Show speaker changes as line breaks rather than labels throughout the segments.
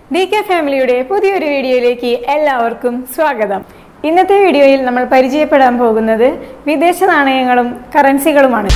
D K ഫാമിലിയുടെ പുതിയൊരു വീഡിയോയിലേക്ക് എല്ലാവർക്കും സ്വാഗതം ഇന്നത്തെ വീഡിയോയിൽ നമ്മൾ പരിചയപ്പെടാൻ പോകുന്നത് വിദേശ നാണയങ്ങളും കറൻസികളുമാണ്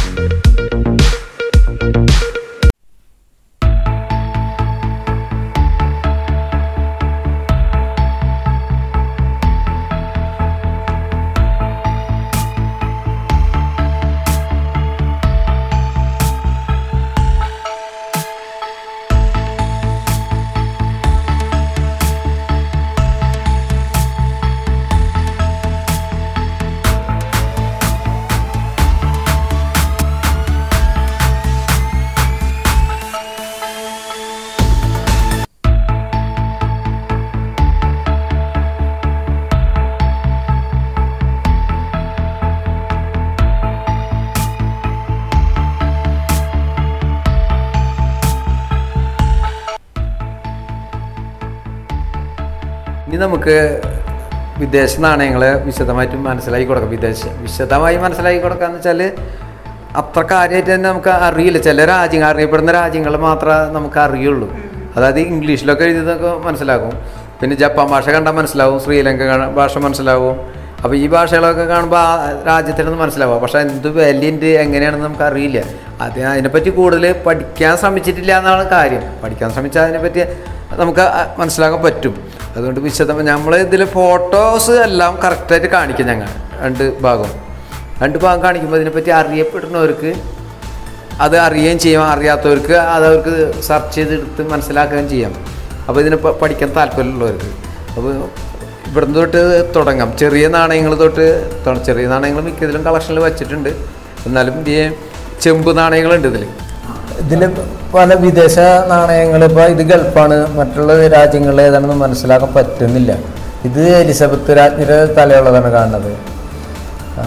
ഇനി നമുക്ക് വിദേശ നാണയങ്ങളെ വിശദമായിട്ട് മനസ്സിലാക്കി കൊടുക്കാം വിദേശ വിശദമായി മനസ്സിലാക്കി കൊടുക്കാന്ന് വെച്ചാൽ അത്ര കാര്യമായിട്ട് തന്നെ നമുക്ക് അറിയില്ല ചില രാജ്യങ്ങൾ അറിയപ്പെടുന്ന രാജ്യങ്ങൾ മാത്രമേ നമുക്ക് അറിയുള്ളൂ അതായത് ഇംഗ്ലീഷിലൊക്കെ എഴുതിയതൊക്കെ മനസ്സിലാക്കും പിന്നെ ജപ്പാൻ ഭാഷ കണ്ടാൽ മനസ്സിലാവും ശ്രീലങ്ക കാണ- ഭാഷ മനസ്സിലാവും അപ്പോൾ ഈ ഭാഷകളൊക്കെ കാണുമ്പോൾ ആ രാജ്യത്തിനൊന്നും മനസ്സിലാവും പക്ഷേ എന്ത് വാല്യുണ്ട് എങ്ങനെയാണെന്ന് നമുക്ക് അറിയില്ല അത് അതിനെപ്പറ്റി കൂടുതൽ പഠിക്കാൻ ശ്രമിച്ചിട്ടില്ല എന്നാണ് കാര്യം പഠിക്കാൻ ശ്രമിച്ചാൽ അതിനെപ്പറ്റി നമുക്ക് അ- മനസ്സിലാക്കാൻ പറ്റും അതുകൊണ്ട് വിശദം നമ്മൾ ഇതിൽ ഫോട്ടോസ് എല്ലാം കറക്റ്റായിട്ട് കാണിക്കും ഞങ്ങൾ രണ്ട് ഭാഗം രണ്ട് ഭാഗം കാണിക്കുമ്പോൾ ഇതിനെപ്പറ്റി അറിയപ്പെടുന്നവർക്ക് അത് അറിയുകയും ചെയ്യാം അറിയാത്തവർക്ക് അത് അവർക്ക് സെർച്ച് ചെയ്തെടുത്ത് മനസ്സിലാക്കുകയും ചെയ്യാം അപ്പോൾ ഇതിനെ പ- പഠിക്കാൻ താല്പര്യമുള്ളവർക്ക് അപ്പോൾ ഇവിടുന്ന് തൊട്ട് തുടങ്ങാം ചെറിയ നാണയങ്ങൾ തൊട്ട് തൊ- ചെറിയ നാണയങ്ങൾ മിക്കതിലും കളക്ഷനിൽ വെച്ചിട്ടുണ്ട് എന്നാലും ഈ ചെമ്പ് നാണയങ്ങളുണ്ട് ഇതിൽ
ഇതിൽ പല വിദേശ നാണയങ്ങൾ ഇപ്പോൾ ഇത് ഗൾഫാണ് മറ്റുള്ള രാജ്യങ്ങളിൽ ഏതാണെന്ന് മനസ്സിലാക്കാൻ പറ്റുന്നില്ല ഇത് എലിസബത്ത് രാജ്ഞിയുടെ തലയുള്ളതാണ് കാണുന്നത് ആ,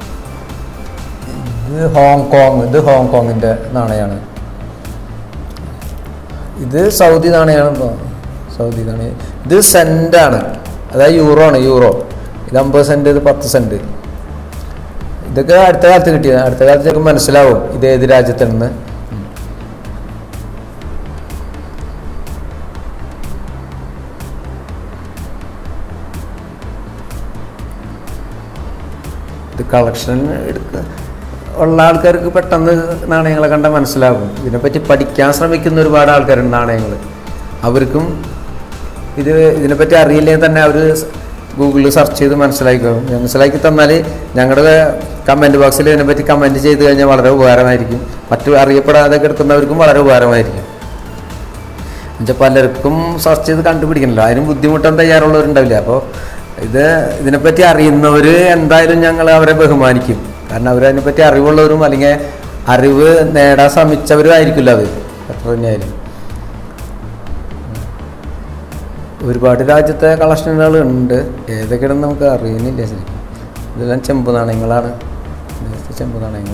ഇത് ഹോങ്കോങ് ഇത് ഹോങ്കോങ്ങിൻ്റെ നാണയമാണ് ഇത് സൗദി നാണയമാണ് ഇപ്പോൾ സൗദി നാണയം ഇത് സെൻറ്റാണ് അതായത് യൂറോ ആണ് യൂറോ ഇത് അമ്പത് സെൻറ്റ് ഇത് പത്ത് സെൻറ്റ് ഇതൊക്കെ അടുത്ത കാലത്ത് കിട്ടിയത് അടുത്ത കാലത്ത് നമുക്ക് മനസ്സിലാവും ഇത് ഏത് രാജ്യത്താണെന്ന്
ഇത് കളക്ഷൻ എടുക്ക ഉള്ള ആൾക്കാർക്ക് പെട്ടെന്ന് നാണയങ്ങളെ കണ്ടാൽ മനസ്സിലാകും ഇതിനെപ്പറ്റി പഠിക്കാൻ ശ്രമിക്കുന്ന ഒരുപാട് ആൾക്കാരുണ്ട് നാണയങ്ങൾ അവർക്കും ഇത് ഇതിനെപ്പറ്റി അറിയില്ലെങ്കിൽ തന്നെ അവർ ഗൂഗിളിൽ സെർച്ച് ചെയ്ത് മനസ്സിലാക്കും മനസ്സിലാക്കി തന്നാൽ ഞങ്ങളുടെ കമൻറ്റ് ബോക്സിൽ ഇതിനെപ്പറ്റി കമൻറ്റ് ചെയ്ത് കഴിഞ്ഞാൽ വളരെ ഉപകാരമായിരിക്കും മറ്റു അറിയപ്പെടാതെ കിടക്കുന്നവർക്കും വളരെ ഉപകാരമായിരിക്കും എന്നുവെച്ചാൽ പലർക്കും സെർച്ച് ചെയ്ത് കണ്ടുപിടിക്കണല്ലോ അതിനും ബുദ്ധിമുട്ടാൻ തയ്യാറുള്ളവരുണ്ടാവില്ല അപ്പോൾ ഇത് ഇതിനെപ്പറ്റി അറിയുന്നവർ എന്തായാലും ഞങ്ങൾ അവരെ ബഹുമാനിക്കും കാരണം അവരതിനെപ്പറ്റി അറിവുള്ളവരും അല്ലെങ്കിൽ അറിവ് നേടാൻ ശ്രമിച്ചവരും ആയിരിക്കില്ല അത് എത്ര തന്നെയായാലും ഒരുപാട് രാജ്യത്തെ കളക്ഷനുകൾ ഉണ്ട് ഏതൊക്കെയാണെന്ന് നമുക്ക് അറിയുന്നില്ല ശരിക്കും ഇതെല്ലാം ചെമ്പ് നാണയങ്ങളാണ് ഇവിടുത്തെ ചെമ്പ് നാണയങ്ങൾ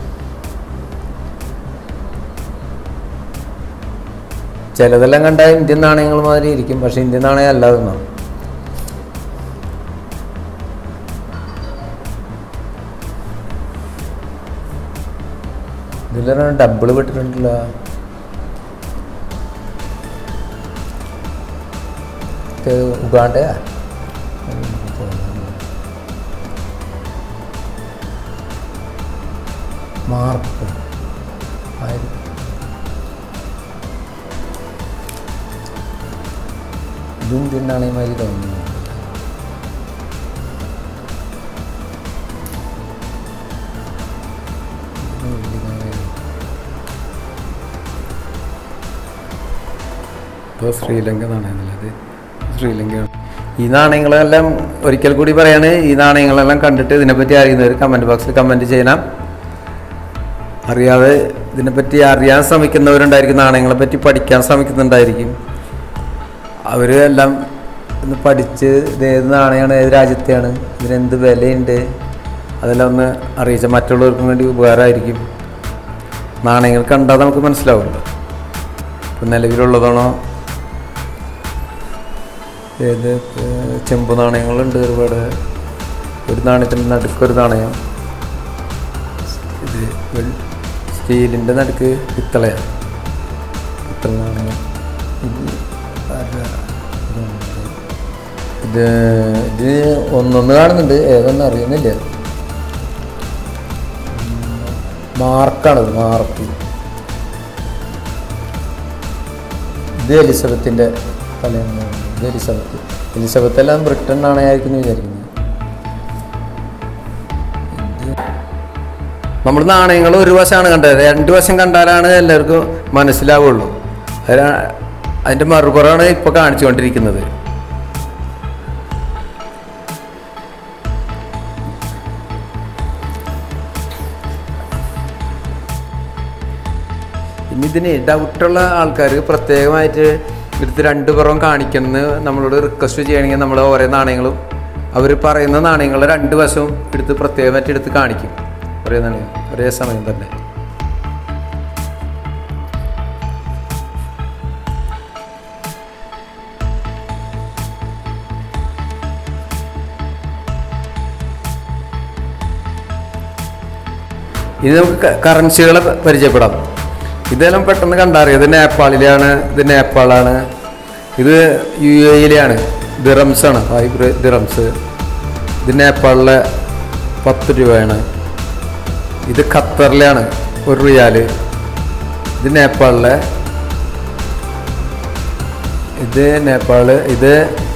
ചിലതെല്ലാം കണ്ടാൽ ഇന്ത്യൻ നാണയങ്ങൾ മാതിരി ഇരിക്കും പക്ഷെ ഇന്ത്യൻ നാണയം അല്ലാതെന്നോ ഇതിലാണ് ഡബിൾ വിട്ടിട്ടുണ്ടല്ലോ ഇത് ഉഗാണ്ടയാ മാർക്ക് ആയിരം ഇത് ഇന്ത്യൻ നാണയമാതിരി തോന്നുന്നു ഇപ്പോൾ ശ്രീലങ്ക നാണയമല്ലത് ശ്രീലങ്ക ഈ നാണയങ്ങളെല്ലാം ഒരിക്കൽ കൂടി പറയാണ് ഈ നാണയങ്ങളെല്ലാം കണ്ടിട്ട് ഇതിനെപ്പറ്റി അറിയുന്നവർ കമൻറ്റ് ബോക്സിൽ കമൻറ്റ് ചെയ്യണം അറിയാതെ ഇതിനെപ്പറ്റി അറിയാൻ ശ്രമിക്കുന്നവരുണ്ടായിരിക്കും നാണയങ്ങളെ പറ്റി പഠിക്കാൻ ശ്രമിക്കുന്നുണ്ടായിരിക്കും അവർ എല്ലാം ഒന്ന് പഠിച്ച് ഇത് ഏത് നാണയമാണ് ഏത് രാജ്യത്തെയാണ് ഇതിനെന്ത് വിലയുണ്ട് അതെല്ലാം ഒന്ന് അറിയിച്ച മറ്റുള്ളവർക്കും വേണ്ടി ഉപകാരമായിരിക്കും നാണയങ്ങൾ കണ്ടാൽ നമുക്ക് മനസ്സിലാവുമല്ലോ ഇപ്പം നിലവിലുള്ളതാണോ ഏത് ഏഹ് ചെമ്പ് നാണയങ്ങളുണ്ട് ഒരുപാട് ഒരു നാണയത്തിൻ്റെ നടുക്കൊരു നാണയം ഇത് വെൾ- സ്റ്റീലിൻ്റെ നടുക്ക് പിത്തളയാണ് പിത്തള നാണയം ഇത്
ഇത് ഇത് ഒന്നൊന്ന് കാണുന്നുണ്ട് ഏതൊന്നും അറിയുന്നില്ല മാർക്കാണത് മാർക്ക് ഇത് എലിസബത്തിൻ്റെ തലേന്ന് ഇത് എലിസബത്ത് എലിസബത്ത് എല്ലാം ബ്രിട്ടൻ നാണയമായിരിക്കും വിചാരിക്കുന്നത്
നമ്മൾ നാണയങ്ങൾ ഒരു വശമാണ് കണ്ടത് രണ്ട് വശം കണ്ടാലാണ് എല്ലാവർക്കും മനസ്സിലാവുള്ളൂ അതിനാ അതിൻ്റെ മറുപുറമാണ് ഇപ്പോൾ കാണിച്ചുകൊണ്ടിരിക്കുന്നത് ഇനി ഇതിന് ഡൗട്ടുള്ള ആൾക്കാർ പ്രത്യേകമായിട്ട് എടുത്ത് രണ്ട് പുറം കാണിക്കുന്നത് നമ്മളോട് റിക്വസ്റ്റ് ചെയ്യണമെങ്കിൽ നമ്മൾ ഓരോ നാണയങ്ങളും അവർ പറയുന്ന നാണയങ്ങൾ രണ്ട് വശവും എടുത്ത് പ്രത്യേകമായിട്ട് എടുത്ത് കാണിക്കും ഒരേ നാണയം ഒരേ സമയം തന്നെ ഇത് നമുക്ക് കറൻസികളെ പരിചയപ്പെടാം ഇതെല്ലാം പെട്ടെന്ന് കണ്ടറിയാം ഇത് നേപ്പാളിലാണ് ഇത് നേപ്പാളാണ് ഇത് യു എയിലെയാണ് ദിറംസ് ആണ് ഫൈവ് ദിറംസ് ഇത് നേപ്പാളിലെ പത്ത് രൂപയാണ് ഇത് ഖത്തറിലാണ് ഒരു റിയാല് ഇത് നേപ്പാളിലെ ഇത് നേപ്പാള് ഇത്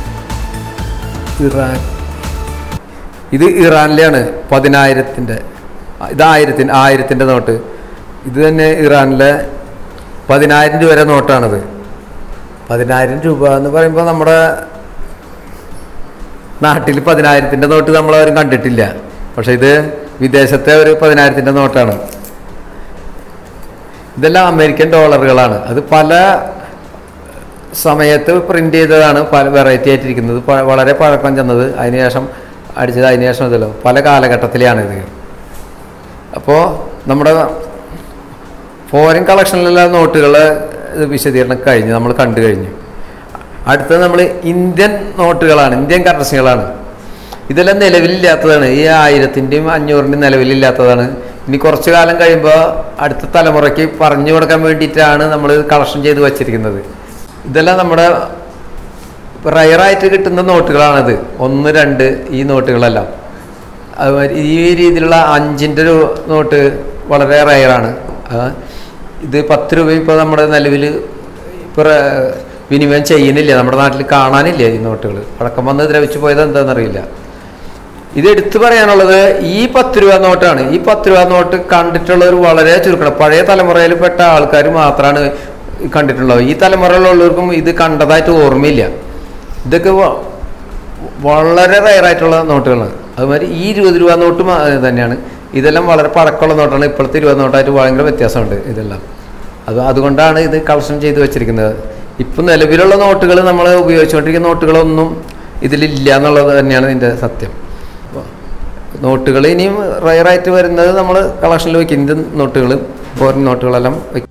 ഇറാൻ ഇത് ഇറാനിലെയാണ് പതിനായിരത്തിൻ്റെ ഇത് ആയിരത്തിൻ്റെ ആയിരത്തിൻ്റെ നോട്ട് ഇത് തന്നെ ഇറാനിലെ പതിനായിരം രൂപ വരെ നോട്ടാണിത് പതിനായിരം രൂപ എന്ന് പറയുമ്പോൾ നമ്മുടെ നാട്ടിൽ പതിനായിരത്തിൻ്റെ നോട്ട് നമ്മളാരും കണ്ടിട്ടില്ല പക്ഷെ ഇത് വിദേശത്തെ ഒരു പതിനായിരത്തിൻ്റെ നോട്ടാണ് ഇതെല്ലാം അമേരിക്കൻ ഡോളറുകളാണ് അത് പല സമയത്ത് പ്രിന്റ് ചെയ്തതാണ് പല വെറൈറ്റി ആയിട്ടിരിക്കുന്നത് പ- വളരെ പഴക്കം ചെന്നത് അതിനുശേഷം അടിച്ചത് അതിനുശേഷം ഇതല്ലോ പല കാലഘട്ടത്തിലാണ് ഇത് അപ്പോൾ നമ്മുടെ ഫോറിൻ കളക്ഷനിലുള്ള നോട്ടുകളെ ഇത് വിശദീകരണം കഴിഞ്ഞ് നമ്മൾ കണ്ടു കഴിഞ്ഞു അടുത്തത് നമ്മൾ ഇന്ത്യൻ നോട്ടുകളാണ് ഇന്ത്യൻ കറൻസികളാണ് ഇതെല്ലാം നിലവിലില്ലാത്തതാണ് ഈ ആയിരത്തിൻ്റെയും അഞ്ഞൂറിൻ്റെയും നിലവിലില്ലാത്തതാണ് ഇനി കുറച്ചു കാലം കഴിയുമ്പോൾ അടുത്ത തലമുറയ്ക്ക് പറഞ്ഞു കൊടുക്കാൻ വേണ്ടിയിട്ടാണ് നമ്മൾ കളക്ഷൻ ചെയ്ത് വച്ചിരിക്കുന്നത് ഇതെല്ലാം നമ്മുടെ റയറായിട്ട് കിട്ടുന്ന നോട്ടുകളാണിത് ഒന്ന് രണ്ട് ഈ നോട്ടുകളെല്ലാം അതുമാതിരി ഈ രീതിയിലുള്ള അഞ്ചിൻ്റെ ഒരു നോട്ട് വളരെ റയറാണ് ഇത് പത്ത് രൂപ ഇപ്പോൾ നമ്മുടെ നിലവിൽ ഇപ്പോൾ വിനിമയം ചെയ്യുന്നില്ല നമ്മുടെ നാട്ടിൽ കാണാനില്ല ഈ നോട്ടുകൾ പഴക്കം വന്ന് ദ്രവിച്ചു പോയത് എന്താണെന്നറിയില്ല ഇത് എടുത്തു പറയാനുള്ളത് ഈ പത്ത് രൂപ നോട്ടാണ് ഈ പത്ത് രൂപ നോട്ട് കണ്ടിട്ടുള്ളവർ വളരെ ചുരുക്കണം പഴയ തലമുറയിൽ പെട്ട ആൾക്കാർ മാത്രമാണ് കണ്ടിട്ടുള്ളത് ഈ തലമുറയിലുള്ളവർക്കും ഇത് കണ്ടതായിട്ട് ഓർമ്മയില്ല ഇതൊക്കെ വ- വളരെ റയറായിട്ടുള്ള നോട്ടുകളാണ് അതുമാതിരി ഈ ഇരുപത് രൂപ നോട്ട് മാ- തന്നെയാണ് ഇതെല്ലാം വളരെ പഴക്കമുള്ള നോട്ടാണ് ഇപ്പോഴത്തെ ഇരുപത് നോട്ടായിട്ട് ഭയങ്കര വ്യത്യാസമുണ്ട് ഇതെല്ലാം അത് അതുകൊണ്ടാണ് ഇത് കളക്ഷൻ ചെയ്ത് വെച്ചിരിക്കുന്നത് ഇപ്പം നിലവിലുള്ള നോട്ടുകൾ നമ്മൾ ഉപയോഗിച്ചുകൊണ്ടിരിക്കുന്ന നോട്ടുകളൊന്നും ഇതിലില്ല എന്നുള്ളത് തന്നെയാണ് ഇതിൻ്റെ സത്യം നോട്ടുകൾ ഇനിയും റയറായിട്ട് വരുന്നത് നമ്മൾ കളക്ഷനിൽ വയ്ക്കും ഇന്ത്യൻ നോട്ടുകൾ ഫോറിൻ നോട്ടുകളെല്ലാം വയ്ക്കും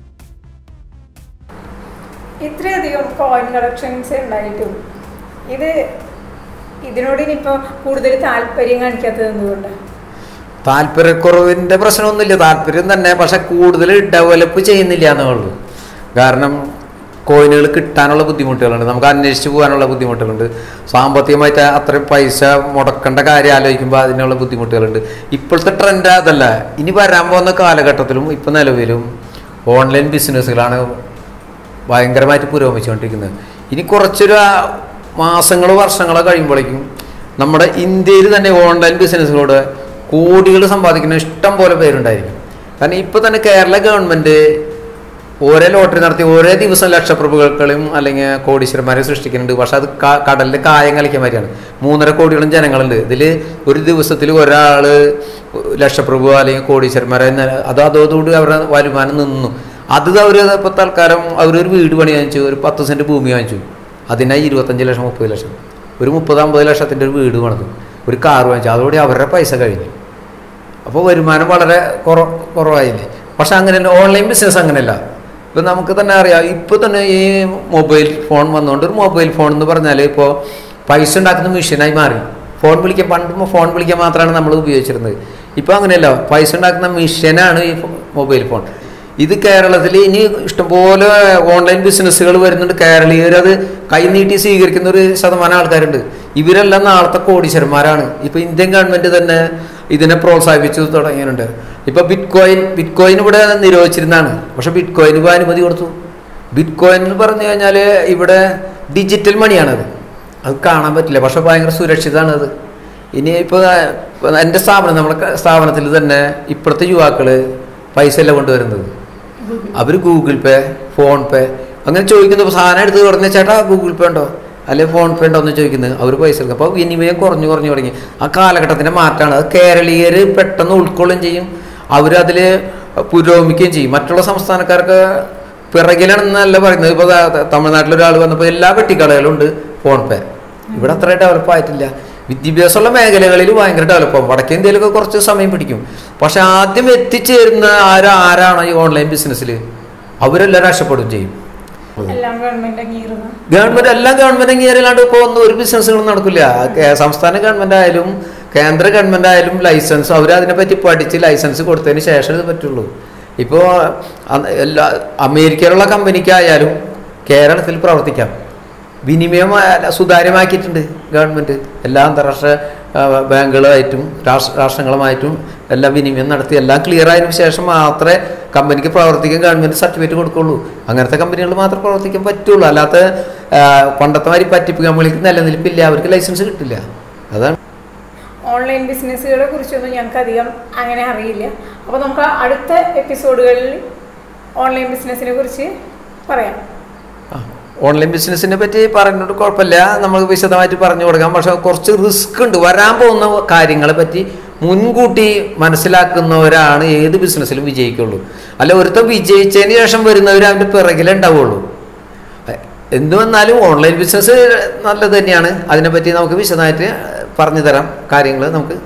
ഇത്രയധികം കോയിൻ കളക്ഷൻസ് ഉണ്ടായിട്ടും ഇത് ഇതിനോട് ഇനിയിപ്പോൾ കൂടുതൽ താല്പര്യം കാണിക്കാത്തത് എന്തുകൊണ്ടാണ്
താല്പര്യക്കുറവിൻ്റെ പ്രശ്നമൊന്നുമില്ല താല്പര്യം തന്നെ പക്ഷെ കൂടുതൽ ഡെവലപ്പ് ചെയ്യുന്നില്ല എന്നേ ഉള്ളൂ കാരണം കോയിനുകൾ കിട്ടാനുള്ള ബുദ്ധിമുട്ടുകളുണ്ട് നമുക്ക് അന്വേഷിച്ച് പോകാനുള്ള ബുദ്ധിമുട്ടുകളുണ്ട് സാമ്പത്തികമായിട്ട് അത്രയും പൈസ മുടക്കേണ്ട കാര്യം ആലോചിക്കുമ്പോൾ അതിനുള്ള ബുദ്ധിമുട്ടുകളുണ്ട് ഇപ്പോഴത്തെ ട്രെൻഡ് അതല്ല ഇനി വരാൻ പോകുന്ന കാലഘട്ടത്തിലും ഇപ്പം നിലവിലും ഓൺലൈൻ ബിസിനസ്സുകളാണ് ഭയങ്കരമായിട്ട് പുരോഗമിച്ചുകൊണ്ടിരിക്കുന്നത് ഇനി കുറച്ചൊരു മാസങ്ങളോ വർഷങ്ങളോ കഴിയുമ്പോഴേക്കും നമ്മുടെ ഇന്ത്യയിൽ തന്നെ ഓൺലൈൻ ബിസിനസ്സിലൂടെ കോടികൾ സമ്പാദിക്കുന്ന ഇഷ്ടം പോലെ പേരുണ്ടായിരിക്കും കാരണം ഇപ്പോൾ തന്നെ കേരള ഗവൺമെൻറ് ഓരോ ലോട്ടറി നടത്തി ഓരോ ദിവസം ലക്ഷപ്രഭുക്കളും അല്ലെങ്കിൽ കോടീശ്വരന്മാരെ സൃഷ്ടിക്കുന്നുണ്ട് പക്ഷെ അത് ക- കടലിൽ കായം കളിക്കാൻ മാതിരിയാണ് മൂന്നര കോടിയോളം ജനങ്ങളുണ്ട് ഇതിൽ ഒരു ദിവസത്തിൽ ഒരാൾ ലക്ഷപ്രഭു അല്ലെങ്കിൽ കോടീശ്വരന്മാരെ ന- അത് അതോടുകൂടി അവരുടെ വരുമാനം നിന്നു അത് അവർ ഇപ്പോൾ തൽക്കാലം അവരൊരു വീട് പണി വാങ്ങിച്ചു ഒരു പത്ത് സെൻറ്റ് ഭൂമി വാങ്ങിച്ചു അതിനായി ഇരുപത്തഞ്ച് ലക്ഷം മുപ്പത് ലക്ഷം ഒരു മുപ്പത് അമ്പത് ലക്ഷത്തിൻ്റെ ഒരു വീട് പണിതു ഒരു കാർ വാങ്ങിച്ചു അതോടെ അവരുടെ പൈസ കഴിഞ്ഞു അപ്പോൾ വരുമാനം വളരെ കുറ കുറവായില്ലേ പക്ഷെ അങ്ങനെയല്ല ഓൺലൈൻ ബിസിനസ് അങ്ങനെയല്ല ഇപ്പം നമുക്ക് തന്നെ അറിയാം ഇപ്പോൾ തന്നെ ഈ മൊബൈൽ ഫോൺ വന്നുകൊണ്ട് ഒരു മൊബൈൽ ഫോൺ എന്ന് പറഞ്ഞാൽ ഇപ്പോൾ പൈസ ഉണ്ടാക്കുന്ന മെഷീനായി മാറി ഫോൺ വിളിക്കാൻ പണ്ട് ഫോൺ വിളിക്കാൻ മാത്രമാണ് നമ്മൾ ഉപയോഗിച്ചിരുന്നത് ഇപ്പോൾ അങ്ങനെയല്ല പൈസ ഉണ്ടാക്കുന്ന മെഷീനാണ് ഈ ഫോ- മൊബൈൽ ഫോൺ ഇത് കേരളത്തിൽ ഇനി ഇഷ്ടംപോലെ ഓൺലൈൻ ബിസിനസ്സുകൾ വരുന്നുണ്ട് കേരളീയർ അത് കൈനീട്ടി സ്വീകരിക്കുന്ന ഒരു ശതമാനം ആൾക്കാരുണ്ട് ഇവരെല്ലാം നാളത്തെ കോടീശ്വരന്മാരാണ് ഇപ്പൊ ഇന്ത്യൻ ഗവൺമെന്റ് തന്നെ ഇതിനെ പ്രോത്സാഹിപ്പിച്ചു തുടങ്ങിയിട്ടുണ്ട് ഇപ്പൊ ബിറ്റ് കോയിൻ ബിറ്റ് കോയിൻ ഇവിടെ നിരോധിച്ചിരുന്നതാണ് പക്ഷെ ബിറ്റ് കോയിൻ ഇപ്പോൾ അനുമതി കൊടുത്തു ബിറ്റ് കോയിൻ എന്ന് പറഞ്ഞു കഴിഞ്ഞാൽ ഇവിടെ ഡിജിറ്റൽ മണിയാണത് അത് കാണാൻ പറ്റില്ല പക്ഷെ ഭയങ്കര സുരക്ഷിതമാണ് അത് ഇനി ഇപ്പോൾ എൻ്റെ സ്ഥാപനം നമ്മുടെ സ്ഥാപനത്തിൽ തന്നെ ഇപ്പോഴത്തെ യുവാക്കൾ പൈസ അല്ല കൊണ്ടുവരുന്നത് അവർ ഗൂഗിൾ പേ ഫോൺ പേ അങ്ങനെ ചോദിക്കുന്നു സാധനം എടുത്ത് പറഞ്ഞ ചേട്ടാ ഗൂഗിൾ പേ ഉണ്ടോ അല്ലെങ്കിൽ ഫോൺ പേ ഉണ്ടോ എന്ന് ചോദിക്കുന്നത് അവർ പൈസ എടുക്കും അപ്പോൾ വിനിമയം കുറഞ്ഞു കുറഞ്ഞു തുടങ്ങി ആ കാലഘട്ടത്തിൻ്റെ മാറ്റമാണ് അത് കേരളീയർ പെട്ടെന്ന് ഉൾക്കൊള്ളുകയും ചെയ്യും അവരതിൽ പുരോഗമിക്കുകയും ചെയ്യും മറ്റുള്ള സംസ്ഥാനക്കാർക്ക് പിറകിലാണെന്നല്ല പറയുന്നത് ഇപ്പോൾ തമിഴ്നാട്ടിലൊരാൾ വന്നപ്പോൾ എല്ലാ വെട്ടിക്കടകളും ഉണ്ട് ഫോൺ പേ ഇവിടെ അത്ര ഡെവലപ്പ് ആയിട്ടില്ല വിദ്യാഭ്യാസമുള്ള മേഖലകളിൽ ഭയങ്കര ഡെവലപ്പാകും വടക്കേ ഇന്ത്യയിലൊക്കെ കുറച്ച് സമയം പിടിക്കും പക്ഷെ ആദ്യം എത്തിച്ചേരുന്ന ആരാ ആരാണ് ഈ ഓൺലൈൻ ബിസിനസ്സിൽ അവരെല്ലാം രക്ഷപ്പെടുകയും ചെയ്യും
എല്ലാം ഗവൺമെന്റ് അംഗീകൃതം
ഗവൺമെന്റ് എല്ലാം ഗവൺമെന്റ് അംഗീകാരമില്ലാണ്ട് ഇപ്പോൾ ഒന്നും ഒരു ബിസിനസ്സുകളും നടക്കില്ല കേ- സംസ്ഥാന ഗവൺമെന്റ് ആയാലും കേന്ദ്ര ഗവൺമെന്റ് ആയാലും ലൈസൻസ് അവർ അതിനെപ്പറ്റി പഠിച്ച് ലൈസൻസ് കൊടുത്തതിന് ശേഷം ഇത് പറ്റുള്ളൂ ഇപ്പോൾ എല്ലാ അമേരിക്കയിലുള്ള കമ്പനിക്കായാലും കേരളത്തിൽ പ്രവർത്തിക്കാം വിനിമയം ആ, സുതാര്യമാക്കിയിട്ടുണ്ട് ഗവൺമെന്റ് എല്ലാ അന്താരാഷ്ട്ര ആ, ബാങ്കുകളായിട്ടും രാഷ്ട്ര രാഷ്ട്രങ്ങളുമായിട്ടും എല്ലാം വിനിമയം നടത്തി എല്ലാം ക്ലിയർ ആയതിനു ശേഷം മാത്രമേ കമ്പനിക്ക് പ്രവർത്തിക്കാൻ ഗവൺമെന്റ് സർട്ടിഫിക്കറ്റ് കൊടുക്കുള്ളൂ അങ്ങനത്തെ കമ്പനികൾ മാത്രമേ പ്രവർത്തിക്കാൻ പറ്റുള്ളൂ അല്ലാത്ത ആ, പണ്ടത്തെ മാതിരി പറ്റിപ്പ് കമ്പനിക്ക് നിലനിൽപ്പില്ല അവർക്ക് ലൈസൻസ് കിട്ടില്ല അതാണ്
ഓൺലൈൻ ബിസിനസ്സുകളെ കുറിച്ചൊന്നും ഞങ്ങൾക്ക് അധികം അങ്ങനെ അറിയില്ല അപ്പോൾ നമുക്ക് അടുത്ത എപ്പിസോഡുകളിൽ ഓൺലൈൻ ബിസിനസ്സിനെ കുറിച്ച് പറയാം
ആ, ഓൺലൈൻ ബിസിനസ്സിനെ പറ്റി പറഞ്ഞിട്ട് കുഴപ്പമില്ല നമുക്ക് വിശദമായിട്ട് പറഞ്ഞു കൊടുക്കാം പക്ഷെ കുറച്ച് റിസ്ക് ഉണ്ട് വരാൻ പോകുന്ന കാര്യങ്ങളെ പറ്റി മുൻകൂട്ടി മനസ്സിലാക്കുന്നവരാണ് ഏത് ബിസിനസ്സിലും വിജയിക്കുള്ളൂ അല്ല ഒരുത്തം വിജയിച്ചതിന് ശേഷം വരുന്നവർ അവൻ്റെ പിറകിലേ ഉണ്ടാവുള്ളൂ എ- എന്ത് വന്നാലും ഓൺലൈൻ ബിസിനസ് നല്ലത് തന്നെയാണ് അതിനെപ്പറ്റി നമുക്ക് വിശദമായിട്ട് പറഞ്ഞു തരാം കാര്യങ്ങൾ നമുക്ക്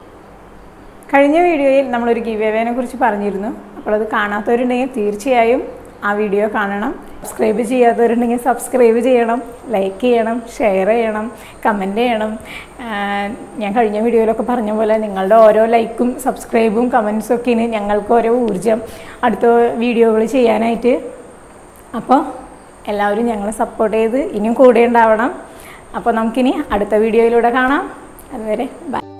കഴിഞ്ഞ വീഡിയോയിൽ നമ്മളൊരു ഗിവ് അവേനെ കുറിച്ച് പറഞ്ഞിരുന്നു അപ്പോൾ അത് കാണാത്തവരുണ്ടെങ്കിൽ തീർച്ചയായും ആ വീഡിയോ കാണണം സബ്സ്ക്രൈബ് ചെയ്യാത്തവരുണ്ടെങ്കിൽ സബ്സ്ക്രൈബ് ചെയ്യണം ലൈക്ക് ചെയ്യണം ഷെയർ ചെയ്യണം കമൻറ്റ് ചെയ്യണം ആഹ് ഞാൻ കഴിഞ്ഞ വീഡിയോയിലൊക്കെ പറഞ്ഞ പോലെ നിങ്ങളുടെ ഓരോ ലൈക്കും സബ്സ്ക്രൈബും കമൻസും ഒക്കെയാണ് ഞങ്ങൾക്ക് ഓരോ ഊർജം അടുത്ത വീഡിയോകൾ ചെയ്യാനായിട്ട് അപ്പോൾ എല്ലാവരും ഞങ്ങളെ സപ്പോർട്ട് ചെയ്ത് ഇനിയും കൂടെ ഉണ്ടാവണം അപ്പോൾ നമുക്കിനി അടുത്ത വീഡിയോയിലൂടെ കാണാം അതുവരെ ബൈ